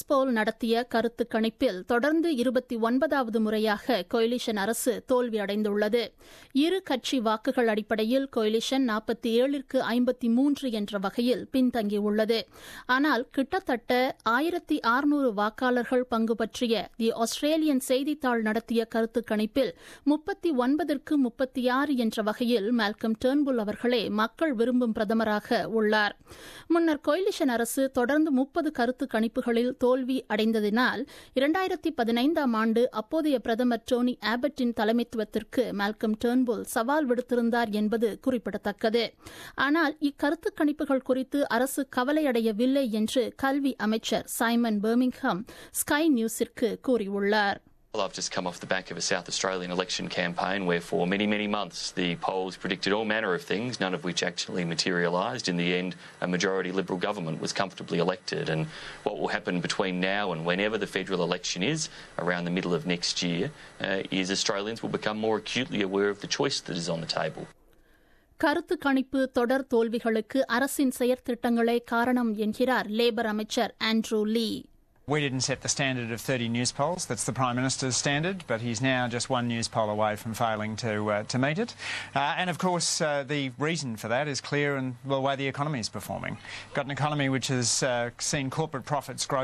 எக்ஸ்போல் நடத்திய கருத்து கணிப்பில் தொடர்ந்து இருபத்தி ஒன்பதாவது முறையாக கொயிலிஷன் அரசு தோல்வியடைந்துள்ளது இரு கட்சி வாக்குகள் அடிப்படையில் கொயிலிஷன் நாற்பத்தி ஏழிற்கு ஐம்பத்தி மூன்று என்ற வகையில் பின்தங்கியுள்ளது ஆனால் கிட்டத்தட்ட ஆயிரத்தி அறுநூறு வாக்காளர்கள் பங்கு பற்றிய தி ஆஸ்திரேலியன் செய்தித்தாள் நடத்திய கருத்து கணிப்பில் முப்பத்தி ஒன்பதற்கு முப்பத்தி ஆறு என்ற வகையில் மால்கம் டேர்ன்புல் அவர்களே மக்கள் விரும்பும் பிரதமராக உள்ளார் முன்னர் கொயிலிஷன் அரசு தொடர்ந்து முப்பது கருத்து கணிப்புகளில் தோல்வி அடைந்ததினால் இரண்டாயிரத்தி பதினைந்தாம் ஆண்டு அப்போதைய பிரதமர் டோனி ஆபட்டின் தலைமைத்துவத்திற்கு மால்கம் டேர்ன்புல் சவால் விடுத்திருந்தார் என்பது குறிப்பிடத்தக்கது ஆனால் இக்கருத்து கணிப்புகள் குறித்து அரசு கவலையடையவில்லை என்று கல்வி அமைச்சர் சைமன் பெர்மிங்ஹாம் ஸ்கை நியூஸிற்கு கூறியுள்ளார் Well, I've just come off the back of a South Australian election campaign where for many, many months the polls predicted all manner of things, none of which actually materialised. In the end, a majority Liberal government was comfortably elected. And what will happen between now and whenever the federal election is, around the middle of next year, uh, is Australians will become more acutely aware of the choice that is on the table. கருத்து கணிப்பு தொடர் தோல்விகளுக்கு அரசின் செயற்திட்டங்களே காரணம் என்கிறார் Labor அமைச்சர் Andrew Leigh We didn't set the standard of 30 news polls. That's the Prime Minister's standard, but he's now just one news poll away from failing to, uh, to meet it. Uh, and of course, uh, the reason for that is clear in the way the economy is performing. Got an economy which has uh, seen corporate profits grow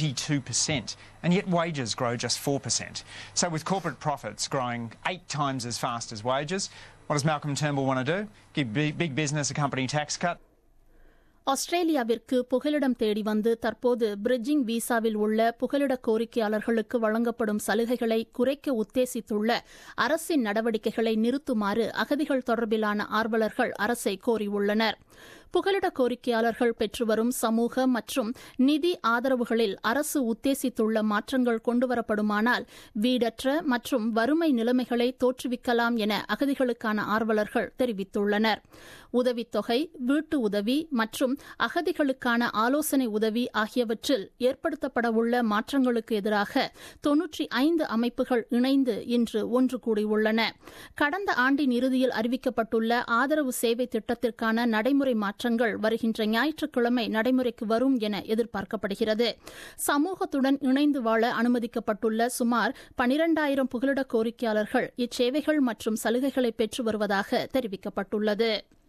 32%, and yet wages grow just 4%. So, with corporate profits growing eight times as fast as wages, what does Malcolm Turnbull want to do? Give big, big business a company tax cut? ஆஸ்திரேலியாவிற்கு புகலிடம் தேடி வந்து தற்போது bridging விசாவில் உள்ள புகலிட கோரிக்கையாளர்களுக்கு வழங்கப்படும் சலுகைகளை குறைக்க உத்தேசித்துள்ள அரசின் நடவடிக்கைகளை நிறுத்துமாறு அகதிகள் தொடர்பிலான ஆர்வலர்கள் அரசை கோரியுள்ளனர் புகலிட கோரிக்கையாளர்கள் பெற்று வரும் சமூக மற்றும் நிதி ஆதரவுகளில் அரசு உத்தேசித்துள்ள மாற்றங்கள் கொண்டுவரப்படுமானால் வீடற்ற மற்றும் வறுமை நிலைமைகளை தோற்றுவிக்கலாம் என அகதிகளுக்கான ஆர்வலர்கள் தெரிவித்துள்ளனர் உதவித்தொகை வீட்டு உதவி மற்றும் அகதிகளுக்கான ஆலோசனை உதவி ஆகியவற்றில் ஏற்படுத்தப்படவுள்ள மாற்றங்களுக்கு எதிராக தொன்னூற்றி ஐந்து அமைப்புகள் இணைந்து இன்று ஒன்று கூடியுள்ளன கடந்த ஆண்டின் இறுதியில் அறிவிக்கப்பட்டுள்ள ஆதரவு சேவை திட்டத்திற்கான நடைமுறை மாற்றங்கள் வருகின்ற ஞாயிற்றுக்கிழமை நடைமுறைக்கு வரும் என எதிர்பார்க்கப்படுகிறது சமூகத்துடன் இணைந்து வாழ அனுமதிக்கப்பட்டுள்ள சுமார் பனிரெண்டாயிரம் புகலிட கோரிக்கையாளர்கள் இச்சேவைகள் மற்றும் சலுகைகளை பெற்று வருவதாக தெரிவிக்கப்பட்டுள்ளது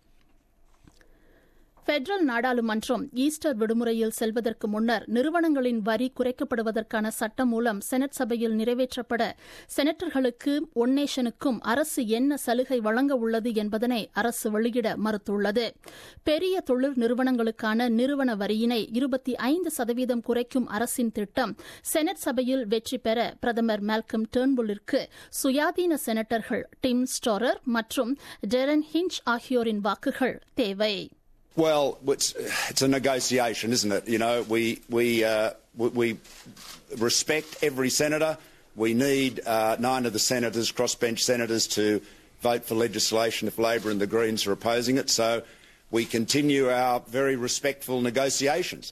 பெட்ரல் நாடாளுமன்றம் ஈஸ்டர் விடுமுறையில் செல்வதற்கு முன்னர் நிறுவனங்களின் வரி குறைக்கப்படுவதற்கான சட்டம் மூலம் செனட் சபையில் நிறைவேற்றப்பட செனட்டர்களுக்கு ஒன்னேஷனுக்கும் அரசு என்ன சலுகை வழங்க உள்ளது என்பதனை அரசு வெளியிட மறுத்துள்ளது பெரிய தொழில் நிறுவனங்களுக்கான நிறுவன வரியினை இருபத்தி ஐந்து சதவீதம் குறைக்கும் அரசின் திட்டம் செனட் சபையில் வெற்றி பெற பிரதமர் மால்கம் டேர்ன்புல்லிற்கு சுயாதீன செனட்டர்கள் டிம் ஸ்டோரர் மற்றும் டெரன் ஹிஞ்ச் ஆகியோரின் வாக்குகள் தேவை Well, it's, it's a negotiation, isn't it? You know, we we uh, we, we respect every senator. We need uh, nine of the senators, crossbench senators, to vote for legislation if Labor and the Greens are opposing it. So we continue our very respectful negotiations.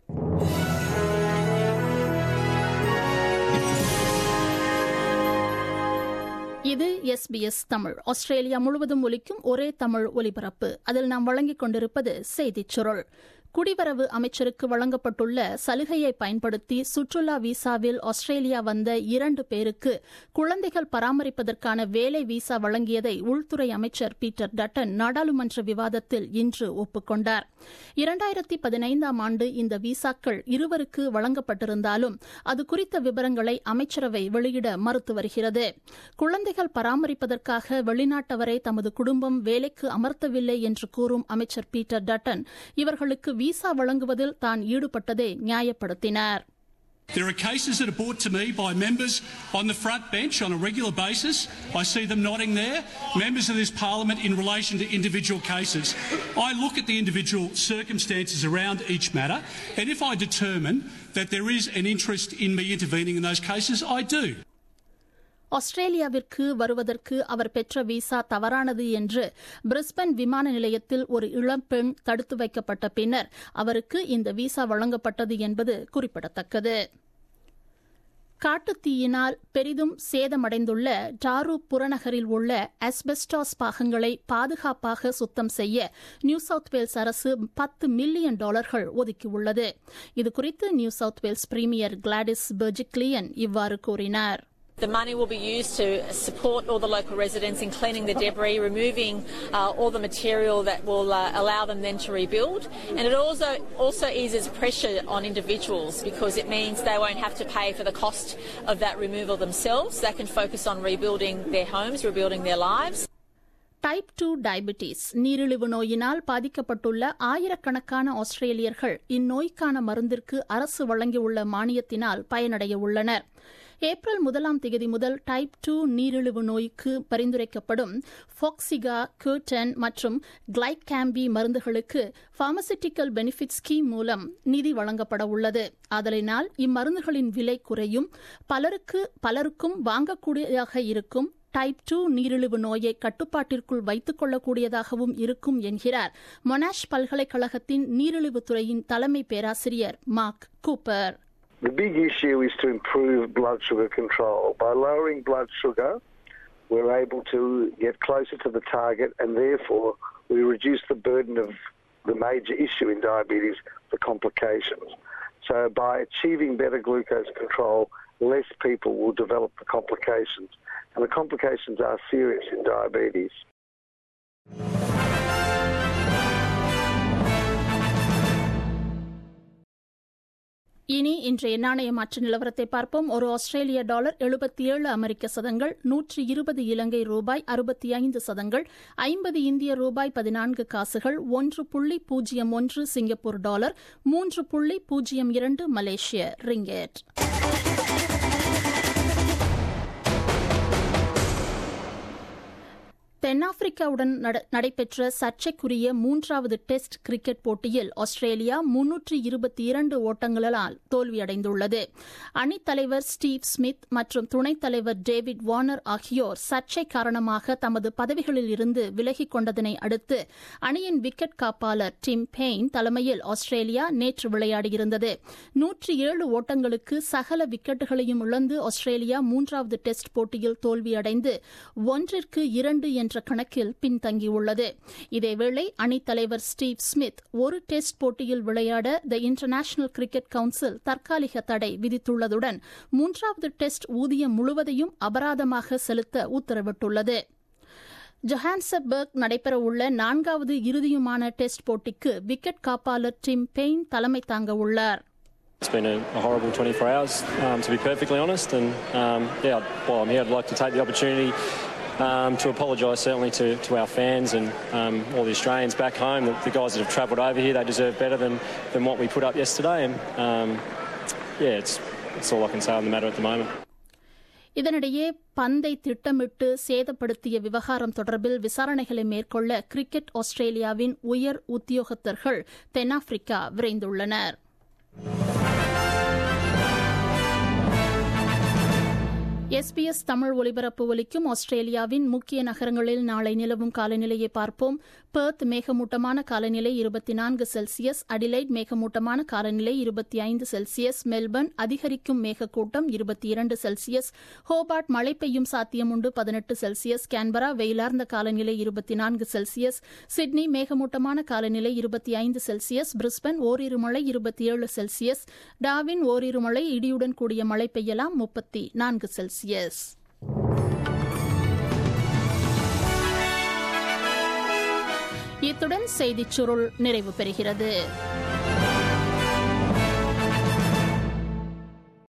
இது SBS Tamil Australia முழுவதும் ஒலிக்கும் ஒரே தமிழ் ஒலிபரப்பு அதில் நாம் வழங்கிக் கொண்டிருப்பது செய்திச் சுருள் குடிவரவு அமைச்சருக்கு வழங்கப்பட்டுள்ள சலுகையை பயன்படுத்தி சுற்றுலா விசாவில் ஆஸ்திரேலியா வந்த இரண்டு பேருக்கு குழந்தைகள் பராமரிப்பதற்கான வேலை விசா வழங்கியதை உள்துறை அமைச்சர் பீட்டர் டட்டன் நாடாளுமன்ற விவாதத்தில் இன்று ஒப்புக்கொண்டார் இரண்டாயிரத்தி பதினைந்தாம் ஆண்டு இந்த விசாக்கள் இருவருக்கு வழங்கப்பட்டிருந்தாலும் அது குறித்த விவரங்களை அமைச்சரவை வெளியிட மறுத்து வருகிறது குழந்தைகள் பராமரிப்பதற்காக வெளிநாட்டவரை தமது குடும்பம் வேலைக்கு அமர்த்தவில்லை என்று கூறும் அமைச்சர் பீட்டர் டட்டன் இவர்களுக்கு விசா வழங்குவதில் தான் ஈடுபட்டதை நியாயப்படுத்தினார் There are cases that are brought to me by members on the front bench on a regular basis. I see them nodding there. Members of this parliament in relation to individual cases. I look at the individual circumstances around each matter, and if I determine that there is an interest in me intervening in those cases, I do. ஆஸ்திரேலியாவிற்கு வருவதற்கு அவர் பெற்ற visa தவறானது என்று Brisbane விமான நிலையத்தில் ஒரு இளம்பெண் தடுத்து வைக்கப்பட்ட பின்னர் அவருக்கு இந்த விசா வழங்கப்பட்டது என்பது குறிப்பிடத்தக்கது காட்டுத்தீயினால் பெரிதும் சேதமடைந்துள்ள டாரு புறநகரில் உள்ள அஸ்பெஸ்டாஸ் பாகங்களை பாதுகாப்பாக சுத்தம் செய்ய நியூ சவுத் வேல்ஸ் அரசு பத்து மில்லியன் டாலர்கள் ஒதுக்கியுள்ளது இதுகுறித்து New South Wales premier Gladys Berejiklian இவ்வாறு கூறினார் The money will be used to support all the local residents in cleaning the debris, removing uh, all the material that will uh, allow them then to rebuild. And it also also eases pressure on individuals because it means they won't have to pay for the cost of that removal themselves. They can focus on rebuilding their homes, rebuilding their lives. Type two diabetes நீரிழிவு நோயினால் பாதிக்கப்பட்டுள்ள ஆயிரக்கணக்கான ஆஸ்திரேலியர்கள் இந்நோய்க்கான மருந்திற்கு அரசு வழங்கியுள்ள மானியத்தினால் பயனடைய உள்ளனர் April முதலாம் தேதி முதல் டைப் டூ நீரிழிவு நோய்க்கு பரிந்துரைக்கப்படும் ஃபாக்சிகா கர்டன் மற்றும் கிளைகாம்பி மருந்துகளுக்கு பார்மசிட்டிக்கல் பெனிஃபிட் ஸ்கீம் மூலம் நிதி வழங்கப்பட உள்ளது அதனால் இம்மருந்துகளின் விலை குறையும் பலருக்கு பலருக்கும் வாங்கக்கூடியதாக இருக்கும் டைப் டூ நீரிழிவு நோயை கட்டுப்பாட்டிற்குள் வைத்துக் கொள்ளக்கூடியதாகவும் இருக்கும் என்கிறார் மொனாஷ் பல்கலைக்கழகத்தின் நீரிழிவு துறையின் தலைமை பேராசிரியர் Mark Cooper The big issue is to improve blood sugar control. By lowering blood sugar, we're able to get closer to the target and therefore we reduce the burden of the major issue in diabetes, the complications. So by achieving better glucose control, less people will develop the complications. And the complications are serious in diabetes. இனி இன்றைய நாணய மாற்று நிலவரத்தை பார்ப்போம் ஒரு ஆஸ்திரேலிய dollar எழுபத்தி ஏழு அமெரிக்க சதங்கள் நூற்றி இருபது இலங்கை ரூபாய் அறுபத்தி ஐந்து சதங்கள் ஐம்பது இந்திய ரூபாய் பதினான்கு காசுகள் ஒன்று புள்ளி பூஜ்ஜியம் ஒன்று சிங்கப்பூர் டாலர் மூன்று புள்ளி பூஜ்ஜியம் இரண்டு மலேசிய ரிங்கெட் தென்னாப்பிரிக்காவுடன் நடைபெற்ற சர்ச்சைக்குரிய மூன்றாவது டெஸ்ட் கிரிக்கெட் போட்டியில் ஆஸ்திரேலியா முன்னூற்றி இருபத்தி இரண்டு ஓட்டங்களால் தோல்வியடைந்துள்ளது அணித்தலைவர் ஸ்டீவ் ஸ்மித் மற்றும் துணைத் தலைவர் டேவிட் வார்னர் ஆகியோர் சர்ச்சை காரணமாக தமது பதவிகளில் இருந்து விலகிக் கொண்டதனை அடுத்து அணியின் விக்கெட் காப்பாளர் டிம் பெயின் தலைமையில் ஆஸ்திரேலியா நேற்று விளையாடியிருந்தது நூற்றி ஏழு ஓட்டங்களுக்கு சகல விக்கெட்டுகளையும் இழந்து ஆஸ்திரேலியா மூன்றாவது டெஸ்ட் போட்டியில் தோல்வியடைந்து ஒன்றிற்கு இரண்டு என்ற கணக்கில் பின்தங்கியுள்ளது இதேவேளை அணித்தலைவர் ஸ்டீவ் ஸ்மித் ஒரு டெஸ்ட் போட்டியில் விளையாட த இன்டர்நேஷனல் கிரிக்கெட் கவுன்சில் தற்காலிக தடை விதித்துள்ளதுடன் மூன்றாவது டெஸ்ட் ஊதியம் முழுவதையும் அபராதமாக செலுத்த உத்தரவிட்டுள்ளது ஜொஹான்சபர்க் நடைபெறவுள்ள நான்காவது இறுதியுமான டெஸ்ட் போட்டிக்கு விக்கெட் காப்பாளர் டிம் பெயின் தலைமை தாங்க உள்ளார் It's been a, a horrible 24 hours, um, to be perfectly honest. And um, yeah, while I'm here, I'd like to take the opportunity um, to apologise certainly to, to our fans and um, all the Australians back home. The, the guys that have travelled over here, they deserve better than, than what we put up yesterday. And um, yeah, it's, it's all I can say on the matter at the moment. இதனிடையே பந்தை திட்டமிட்டு சேதப்படுத்திய விவகாரம் தொடர்பில் விசாரணைகளை மேற்கொள்ள cricket ஆஸ்திரேலியாவின் உயர் உத்தியோகத்தர்கள் தென்னாப்பிரிக்கா விரைந்துள்ளனா் எஸ்பிஎஸ் தமிழ் ஒலிபரப்பு ஒலிக்கும் ஆஸ்திரேலியாவின் முக்கிய நகரங்களில் நாளை நிலவும் காலநிலையை பார்ப்போம் பெர்த் மேகமூட்டமான காலநிலை இருபத்தி நான்கு செல்சியஸ் அடிலைட் மேகமூட்டமான காலநிலை இருபத்தி ஐந்து செல்சியஸ் மெல்பர்ன் அதிகரிக்கும் மேகக்கூட்டம் இருபத்தி இரண்டு செல்சியஸ் ஹோபார்ட் மழை பெய்யும் சாத்தியம் உண்டு பதினெட்டு செல்சியஸ் கேன்பரா வெயிலார்ந்த காலநிலை இருபத்தி நான்கு செல்சியஸ் சிட்னி மேகமூட்டமான காலநிலை இருபத்தி ஐந்து செல்சியஸ் பிரிஸ்பன் ஓரிரு மழை இருபத்தி ஏழு செல்சியஸ் டாவின் ஓரிரு மழை இடியுடன் கூடிய மழை பெய்யலாம் முப்பத்தி நான்கு செல்சியஸ் செல்சியஸ் இத்துடன் செய்திச் சுருள் நிறைவு பெறுகிறது